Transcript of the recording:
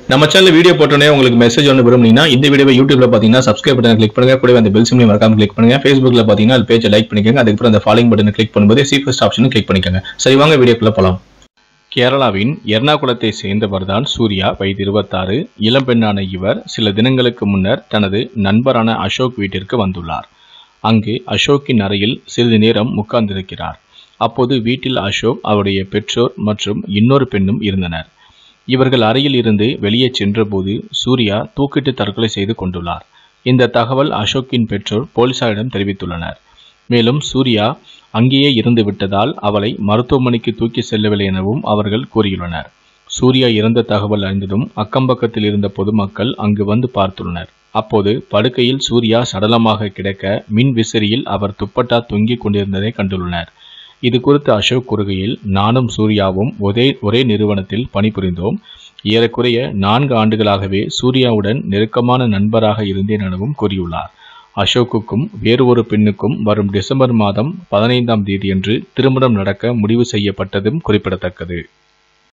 நம்ம channel video போட்டோன்னே உங்களுக்கு மெசேஜ் ஒன்று விரும்புனீங்கன்னா இந்த வீடியோவை யூடியூப்ல பார்த்தீங்கன்னா சப்ஸ்கிரைப் பட்டன் கிளிக் பண்ணுங்க கூடவே அந்த பெல் சிம்லையும் மறக்காம கிளிக் பண்ணுங்க ஃபேஸ்புக்ல பார்த்தீங்கன்னா அது பேஜை லைக் பண்ணிக்கோங்க அதுக்கப்புறம் அந்த ஃபாலோயிங் பட்டனை கிளிக் பண்ணும்போது சி ஃபர்ஸ்ட் ஆப்ஷனும் கிளிக் பண்ணிக்கோங்க சரி வாங்க வீடியோக்குள்ள போலாம் கேரளாவின் எர்ணாகுளத்தை சேர்ந்தவர்தான் சூர்யா வயது இருபத்தாறு இளம்பெண்ணான இவர் சில தினங்களுக்கு முன்னர் தனது நண்பரான அசோக் வீட்டிற்கு வந்துள்ளார் அங்கு அசோக்கின் அறையில் சிறிது நேரம் உட்கார்ந்திருக்கிறார் அப்போது வீட்டில் அசோக் அவருடைய பெற்றோர் மற்றும் இன்னொரு பெண்ணும் இருந்தனர் இவர்கள் அறையில் இருந்து வெளியே சென்றபோது சூர்யா தூக்கிட்டு தற்கொலை செய்து கொண்டுள்ளார் இந்த தகவல் அசோக்கின் பெற்றோர் போலீசாரிடம் தெரிவித்துள்ளனர் மேலும் சூர்யா அங்கேயே இருந்து விட்டதால் அவளை மருத்துவமனைக்கு தூக்கி செல்லவில்லை எனவும் அவர்கள் கூறியுள்ளனர் சூர்யா இறந்த தகவல் அறிந்ததும் அக்கம்பக்கத்தில் இருந்த பொதுமக்கள் அங்கு வந்து பார்த்துள்ளனர் அப்போது படுக்கையில் சூர்யா சடலமாக கிடக்க மின் விசிறியில் அவர் துப்பட்டா தொங்கிக் கொண்டிருந்ததை கண்டுள்ளனர் இது குறித்து அசோக் கூறுகையில் நானும் சூர்யாவும் ஒரே ஒரே நிறுவனத்தில் பணிபுரிந்தோம் ஏறக்குறைய நான்கு ஆண்டுகளாகவே சூர்யாவுடன் நெருக்கமான நண்பராக இருந்தேன் எனவும் கூறியுள்ளார் அசோக்குக்கும் வேறு ஒரு பெண்ணுக்கும் வரும் டிசம்பர் மாதம் பதினைந்தாம் தேதியன்று திருமணம் நடக்க முடிவு செய்யப்பட்டதும் குறிப்பிடத்தக்கது